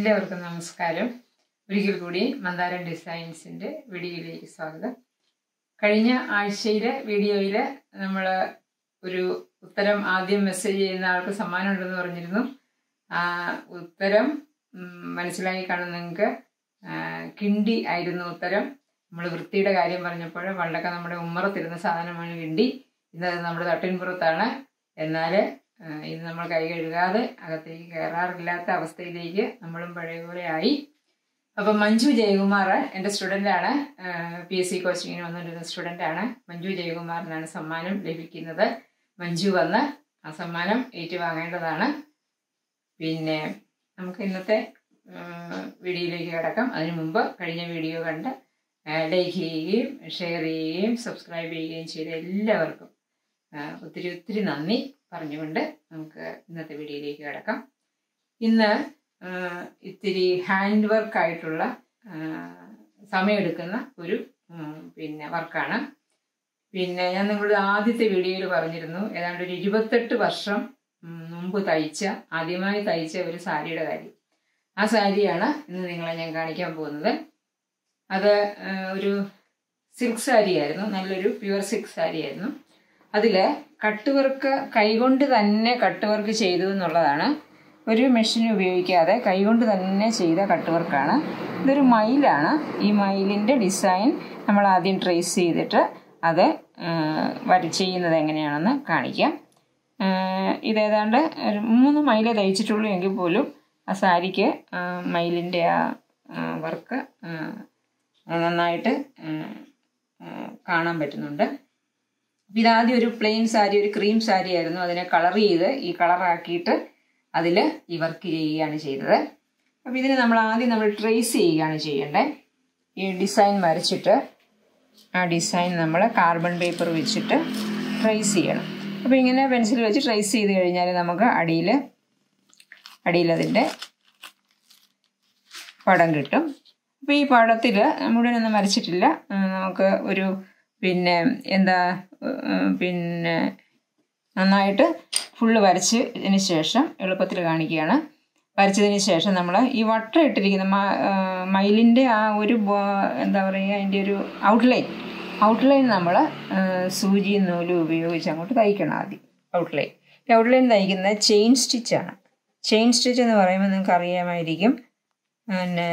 എല്ലാവർക്കും നമസ്കാരം ഒരിക്കൽ കൂടി മന്ദാരം ഡിസൈൻസിന്റെ വീഡിയോയിലേക്ക് സ്വാഗതം കഴിഞ്ഞ ആഴ്ചയിലെ വീഡിയോയിൽ നമ്മൾ ഒരു ഉത്തരം ആദ്യം മെസ്സേജ് ചെയ്യുന്ന ആൾക്ക് സമ്മാനം ഉണ്ടെന്ന് പറഞ്ഞിരുന്നു ആ ഉത്തരം ഉം, മനസ്സിലായി കാണും നിങ്ങൾക്ക് ആ, കിണ്ടി ആയിരുന്നു ഉത്തരം നമ്മൾ വൃത്തിയുടെ കാര്യം പറഞ്ഞപ്പോൾ പണ്ടൊക്കെ നമ്മുടെ ഉമ്മറത്തിരുന്ന സാധനമാണ് കിണ്ടി ഇന്നത് നമ്മുടെ തട്ടിൻപുറത്താണ് എന്നാൽ ഇത് നമ്മൾ കൈ കഴുകാതെ അകത്തേക്ക് കയറാറില്ലാത്ത അവസ്ഥയിലേക്ക് നമ്മളും പഴയ പോലെ ആയി അപ്പം മഞ്ജു ജയകുമാർ എൻ്റെ സ്റ്റുഡൻ്റാണ് പി എസ് സി കോച്ചിങ്ങിന് വന്നിരുന്ന സ്റ്റുഡൻ്റാണ് മഞ്ജു ജയകുമാറിനാണ് സമ്മാനം ലഭിക്കുന്നത് മഞ്ജു വന്ന് ആ സമ്മാനം ഏറ്റുവാങ്ങേണ്ടതാണ് പിന്നെ നമുക്ക് ഇന്നത്തെ വീഡിയോയിലേക്ക് കിടക്കാം അതിനു മുമ്പ് കഴിഞ്ഞ വീഡിയോ കണ്ട് ലൈക്ക് ചെയ്യുകയും ഷെയർ ചെയ്യുകയും സബ്സ്ക്രൈബ് ചെയ്യുകയും ചെയ്ത എല്ലാവർക്കും ആ, ഒത്തിരി ഒത്തിരി നന്ദി പറഞ്ഞുകൊണ്ട് നമുക്ക് ഇന്നത്തെ വീഡിയോയിലേക്ക് കിടക്കാം ഇന്ന് ആ, ഇത്തിരി ഹാൻഡ് വർക്ക് ആയിട്ടുള്ള ആ, സമയമെടുക്കുന്ന ഒരു ഉം, പിന്നെ വർക്കാണ് പിന്നെ ഞാൻ നിങ്ങളുടെ ആദ്യത്തെ വീഡിയോയിൽ പറഞ്ഞിരുന്നു ഏതാണ്ട് ഒരു ഇരുപത്തെട്ട് വർഷം ഉം, മുമ്പ് തയ്ച്ച ആദ്യമായി തയ്ച്ച ഒരു സാരിയുടെ കാര്യം ആ സാരിയാണ് ഇന്ന് നിങ്ങളെ ഞാൻ കാണിക്കാൻ പോകുന്നത് അത് ആ, ഒരു സിൽക്ക് സാരി ആയിരുന്നു നല്ലൊരു പ്യുവർ സിൽക്ക് സാരി ആയിരുന്നു അതിൽ കട്ട് വർക്ക് കൈകൊണ്ട് തന്നെ കട്ട് വർക്ക് ചെയ്തു എന്നുള്ളതാണ് ഒരു മെഷീൻ ഉപയോഗിക്കാതെ കൈകൊണ്ട് തന്നെ ചെയ്ത കട്ട് വർക്കാണ് ഇതൊരു മയിലാണ് ഈ മയിലിൻ്റെ ഡിസൈൻ നമ്മൾ ആദ്യം ട്രേസ് ചെയ്തിട്ട് അത് ആ, വര ചെയ്യുന്നത് എങ്ങനെയാണെന്ന് കാണിക്കാം ആ, ഇതേതാണ്ട് ഒരു മൂന്ന് മൈലേ തയ്ച്ചിട്ടുള്ളൂ എങ്കിൽ പോലും ആ സാരിക്ക് ആ, മയിലിൻ്റെ ആ വർക്ക് നന്നായിട്ട് ആ, ആ, കാണാൻ പറ്റുന്നുണ്ട് അപ്പോൾ ഇതാദ്യം ഒരു പ്ലെയിൻ സാരി ഒരു ക്രീം സാരി ആയിരുന്നു അതിനെ കളർ ചെയ്ത് ഈ കളറാക്കിയിട്ട് അതിൽ ഈ വർക്ക് ചെയ്യുകയാണ് ചെയ്തത് അപ്പോൾ ഇതിന് നമ്മൾ ആദ്യം നമ്മൾ ട്രേസ് ചെയ്യുകയാണ് ചെയ്യേണ്ടത് ഈ ഡിസൈൻ വരച്ചിട്ട് ആ ഡിസൈൻ നമ്മൾ കാർബൺ പേപ്പർ വെച്ചിട്ട് ട്രേസ് ചെയ്യണം അപ്പോൾ ഇങ്ങനെ പെൻസിൽ വെച്ച് ട്രേസ് ചെയ്ത് കഴിഞ്ഞാൽ നമുക്ക് അടിയിൽ അടിയിലതിൻ്റെ പടം കിട്ടും അപ്പോൾ ഈ പടത്തിൽ മുഴുവനൊന്നും വരച്ചിട്ടില്ല ആ, നമുക്ക് ഒരു പിന്നെ എന്താ ഉം, പിന്നെ നന്നായിട്ട് ഫുള്ള് വരച്ചതിന് ശേഷം എളുപ്പത്തിൽ കാണിക്കുകയാണ് വരച്ചതിന് ശേഷം നമ്മൾ ഈ വട്ടം ഇട്ടിരിക്കുന്ന മ- ആ, മയിലിൻ്റെ ആ ഒരു ബോ- എന്താ പറയുക അതിൻ്റെ ഒരു ഔട്ട്ലൈൻ ഔട്ട്ലൈൻ നമ്മൾ സൂചി നൂലും ഉപയോഗിച്ച് അങ്ങോട്ട് തയ്ക്കണം ആദ്യം ഔട്ട്ലൈൻ ഈ ഔട്ട്ലൈൻ തയ്ക്കുന്നത് ചെയിൻ സ്റ്റിച്ചാണ് ചെയിൻ സ്റ്റിച്ച് എന്ന് പറയുമ്പോൾ നിങ്ങൾക്ക് അറിയാമായിരിക്കും പിന്നെ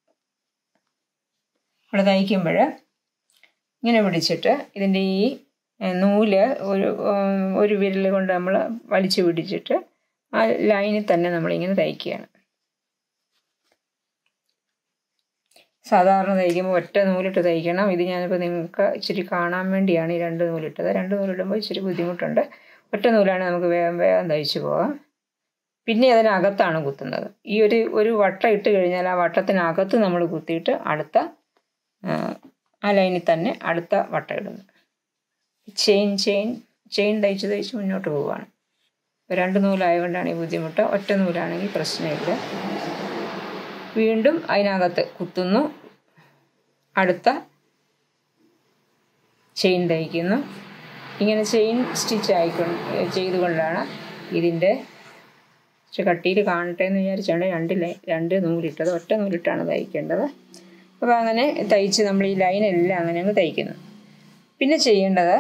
ഇവിടെ തയ്ക്കുമ്പോൾ ഇങ്ങനെ പിടിച്ചിട്ട് ഇതിൻ്റെ ഈ ഏഹ്, നൂല് ഒരു ഉം, ഒരു വിരൽ കൊണ്ട് നമ്മൾ വലിച്ചു പിടിച്ചിട്ട് ആ ലൈനിൽ തന്നെ നമ്മളിങ്ങനെ തയ്ക്കുകയാണ് സാധാരണ തയ്ക്കുമ്പോൾ ഒറ്റ നൂലിട്ട് തയ്ക്കണം ഇത് ഞാനിപ്പോൾ നിങ്ങൾക്ക് ഇച്ചിരി കാണാൻ വേണ്ടിയാണ് ഈ രണ്ട് നൂലിട്ടത് രണ്ട് നൂലിടുമ്പോൾ ഇച്ചിരി ബുദ്ധിമുട്ടുണ്ട് ഒറ്റ നൂലാണ് നമുക്ക് വേഗം വേഗം തയ്ച്ചു പോകാം പിന്നെ അതിനകത്താണ് കുത്തുന്നത് ഈ ഒരു ഒരു വട്ടം ഇട്ട് കഴിഞ്ഞാൽ ആ വട്ടത്തിനകത്ത് നമ്മൾ കുത്തിയിട്ട് അടുത്ത ആ, ആ ലൈനിൽ തന്നെ അടുത്ത വട്ടം ഇടുന്നു ചെയിൻ ചെയിൻ ചെയിൻ തയ്ച്ച് തയ്ച്ച് മുന്നോട്ട് പോവുകയാണ് ഇപ്പോൾ രണ്ട് നൂലായതുകൊണ്ടാണ് ഈ ബുദ്ധിമുട്ട് ഒറ്റ നൂലാണെങ്കിൽ പ്രശ്നമില്ല വീണ്ടും അതിനകത്ത് കുത്തുന്നു അടുത്ത ചെയിൻ തയ്ക്കുന്നു ഇങ്ങനെ ചെയിൻ സ്റ്റിച്ച് ആയിക്കൊണ്ട് ചെയ്തുകൊണ്ടാണ് ഇതിൻ്റെ പക്ഷെ കട്ടിയിൽ കാണട്ടെ എന്ന് വിചാരിച്ചാണ് രണ്ട് ലൈ രണ്ട് നൂലിട്ടത് ഒറ്റ നൂലിട്ടാണ് തയ്ക്കേണ്ടത് അപ്പോൾ അങ്ങനെ തയ്ച്ച് നമ്മൾ ഈ ലൈനെല്ലാം അങ്ങനെ അങ്ങ് തയ്ക്കുന്നു പിന്നെ ചെയ്യേണ്ടത്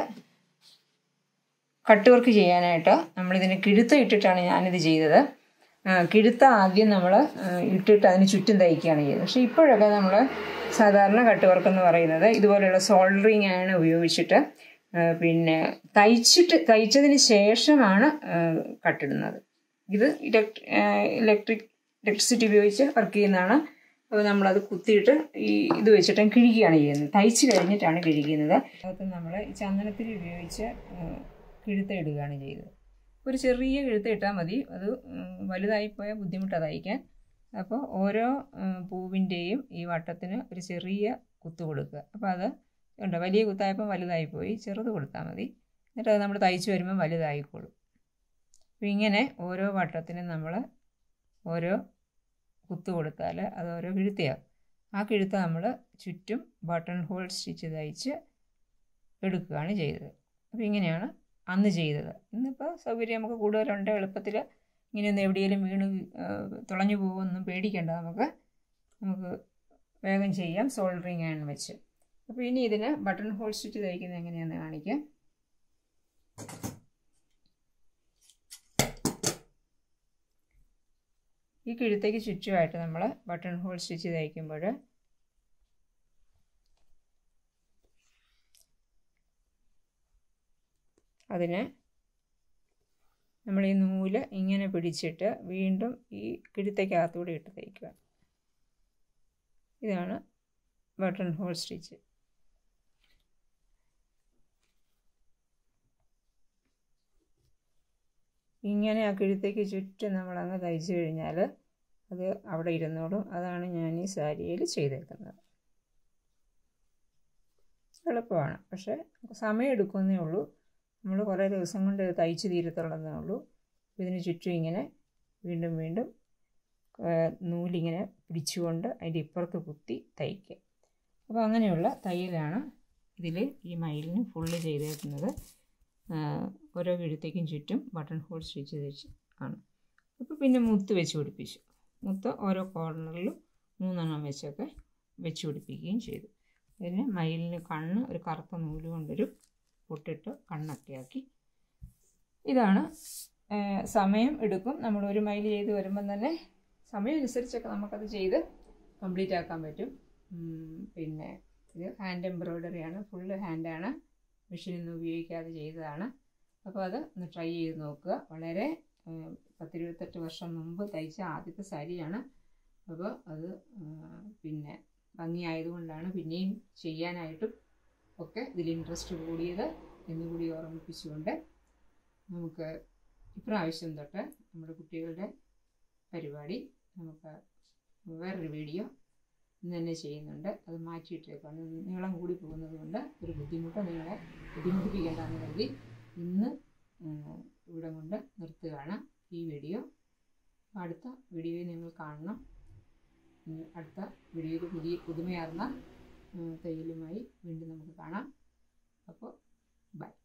കട്ട് വർക്ക് ചെയ്യാനായിട്ട് നമ്മളിതിന് കിഴുത്ത ഇട്ടിട്ടാണ് ഞാനിത് ചെയ്തത് ആ, കിഴുത്ത ആദ്യം നമ്മൾ ഇട്ടിട്ട് അതിന് ചുറ്റും തയ്ക്കുകയാണ് ചെയ്തത് പക്ഷേ ഇപ്പോഴൊക്കെ നമ്മൾ സാധാരണ കട്ട് വർക്ക് എന്ന് പറയുന്നത് ഇതുപോലെയുള്ള സോൾഡറിങ് ആണ് ഉപയോഗിച്ചിട്ട് ആ, പിന്നെ തയ്ച്ചിട്ട് തയ്ച്ചതിന് ശേഷമാണ് ആ, കട്ടിടുന്നത് ഇത് ഇലക്ട്രി ഇലക്ട്രിക് ഇലക്ട്രിസിറ്റി ഉപയോഗിച്ച് വർക്ക് ചെയ്യുന്നതാണ് അപ്പോൾ നമ്മളത് കുത്തിയിട്ട് ഈ ഇത് വെച്ചിട്ട് കിഴിക്കുകയാണ് ചെയ്യുന്നത് തയ്ച്ച് കഴിഞ്ഞിട്ടാണ് കിഴിക്കുന്നത് അതിനകത്ത് നമ്മൾ ഈ ചന്ദനത്തിരി ഉപയോഗിച്ച് ഉം, കിഴുത്ത ഇടുകയാണ് ചെയ്തത് ഒരു ചെറിയ കിഴുത്ത ഇട്ടാൽ മതി അത് ഉം, വലുതായി പോയാൽ ബുദ്ധിമുട്ടാണ് തയ്ക്കാൻ അപ്പോൾ ഓരോ ഉം, പൂവിൻ്റെയും ഈ വട്ടത്തിന് ഒരു ചെറിയ കുത്ത് കൊടുക്കുക അപ്പോൾ അത് ഉണ്ട് വലിയ കുത്തായപ്പോൾ വലുതായി പോയി ചെറുത് കൊടുത്താൽ മതി എന്നിട്ട് അത് നമ്മൾ തയ്ച്ച് വരുമ്പോൾ വലുതായിക്കോളും അപ്പോൾ ഇങ്ങനെ ഓരോ വട്ടത്തിനും നമ്മൾ ഓരോ കുത്ത് കൊടുത്താൽ അത് ഓരോ കിഴുത്തയാകും ആ കിഴുത്ത നമ്മൾ ചുറ്റും ബട്ടൺ ഹോൾ സ്റ്റിച്ച് തയ്ച്ച് എടുക്കുകയാണ് ചെയ്തത് അപ്പോൾ ഇങ്ങനെയാണ് അന്ന് ചെയ്തത് ഇന്നിപ്പോൾ സൗകര്യം നമുക്ക് കൂടുതലുണ്ട് എളുപ്പത്തിൽ ഇങ്ങനെയൊന്നും എവിടെയെങ്കിലും വീണ് ആ, തുളഞ്ഞു പോകുമെന്നും പേടിക്കേണ്ട നമുക്ക് നമുക്ക് വേഗം ചെയ്യാം സോൾഡറിങ് ആണ് വെച്ച് അപ്പോൾ ഇനി ഇതിന് ബട്ടൺ ഹോൾ സ്റ്റിച്ച് തയ്ക്കുന്നത് എങ്ങനെയാണെന്ന് കാണിക്കാം ഈ കിഴുത്തേക്ക് ചുറ്റുമായിട്ട് നമ്മൾ ബട്ടൺ ഹോൾ സ്റ്റിച്ച് തയ്ക്കുമ്പോൾ അതിന് നമ്മൾ ഈ നൂല് ഇങ്ങനെ പിടിച്ചിട്ട് വീണ്ടും ഈ കിഴുത്തേക്കകത്തൂടെ ഇട്ട് തയ്ക്കുക ഇതാണ് ബട്ടൺ ഹോൾ സ്റ്റിച്ച് ഇങ്ങനെ ആ കിഴുത്തേക്ക് ചുറ്റും നമ്മളങ്ങ് തയ്ച്ചു കഴിഞ്ഞാൽ അത് അവിടെ ഇരുന്നോളും അതാണ് ഞാൻ ഈ സാരിയിൽ ചെയ്തേക്കുന്നത് എളുപ്പമാണ് പക്ഷേ സമയം എടുക്കുന്നേ ഉള്ളൂ നമ്മൾ കുറേ ദിവസം കൊണ്ട് ഇത് തയ്ച്ച് തീരത്തുള്ളതേ ഉള്ളൂ ഇതിന് ചുറ്റും ഇങ്ങനെ വീണ്ടും വീണ്ടും ആ, നൂലിങ്ങനെ പിടിച്ചുകൊണ്ട് അതിൻ്റെ ഇപ്പുറത്ത് കുത്തി തയ്ക്കുക അപ്പോൾ അങ്ങനെയുള്ള തയ്യലാണ് ഇതിൽ ഈ മയിലിന് ഫുള്ള് ചെയ്തേക്കുന്നത് ആ, ഓരോ കഴുത്തേക്കും ചുറ്റും ബട്ടൺ ഹോൾ സ്റ്റിച്ച് വെച്ച് ആണ് അപ്പോൾ പിന്നെ മുത്ത് വെച്ച് പിടിപ്പിച്ചു മുത്ത് ഓരോ കോർണറിലും മൂന്നെണ്ണം വെച്ചൊക്കെ വെച്ച് പിടിപ്പിക്കുകയും ചെയ്തു ഇതിന് മയിലിന് കണ്ണ് ഒരു കറുത്ത നൂല് കൊണ്ടൊരു പൊട്ടിട്ട് കണ്ണൊക്കെ ആക്കി ഇതാണ് ആ, സമയം എടുക്കും നമ്മൾ ഒരു മൈൽ ചെയ്ത് വരുമ്പം തന്നെ സമയം അനുസരിച്ചൊക്കെ നമുക്കത് ചെയ്ത് കംപ്ലീറ്റ് ആക്കാൻ പറ്റും ഉം, പിന്നെ ഇത് ഹാൻഡ് എംബ്രോയ്ഡറിയാണ് ഫുള്ള് ഹാൻഡാണ് മെഷീനൊന്നും ഉപയോഗിക്കാതെ ചെയ്തതാണ് അപ്പോൾ അത് ഒന്ന് ട്രൈ ചെയ്ത് നോക്കുക വളരെ ഉം, പത്തിരുപത്തെട്ട് വർഷം മുമ്പ് തയ്ച്ച ആദ്യത്തെ സാരിയാണ് അപ്പോൾ അത് ഉം, പിന്നെ ഭംഗിയായതുകൊണ്ടാണ് പിന്നെയും ചെയ്യാനായിട്ടും ഒക്കെ ഇതിൽ ഇൻട്രസ്റ്റ് കൂടിയത് എന്നുകൂടി ഓർമ്മിപ്പിച്ചുകൊണ്ട് നമുക്ക് ഇപ്രാവശ്യം തൊട്ട് നമ്മുടെ കുട്ടികളുടെ പരിപാടി നമുക്ക് വേറൊരു വീഡിയോ ഇന്ന് തന്നെ ചെയ്യുന്നുണ്ട് അത് മാറ്റിയിട്ടേക്കാണ് നീളം കൂടി പോകുന്നത് കൊണ്ട് ഒരു ബുദ്ധിമുട്ട് നിങ്ങളെ ബുദ്ധിമുട്ടിപ്പിക്കേണ്ടെന്ന് കരുതി ഇന്ന് ഉം, ഇവിടെ കൊണ്ട് നിർത്തുകയാണ് ഈ വീഡിയോ അടുത്ത വീഡിയോയിൽ നിങ്ങൾ കാണണം ഉം, അടുത്ത വീഡിയോയിൽ പുതിയ പുതുമയാർന്ന ഉം, തയ്യലുമായി വീണ്ടും നമുക്ക് കാണാം അപ്പോൾ ബൈ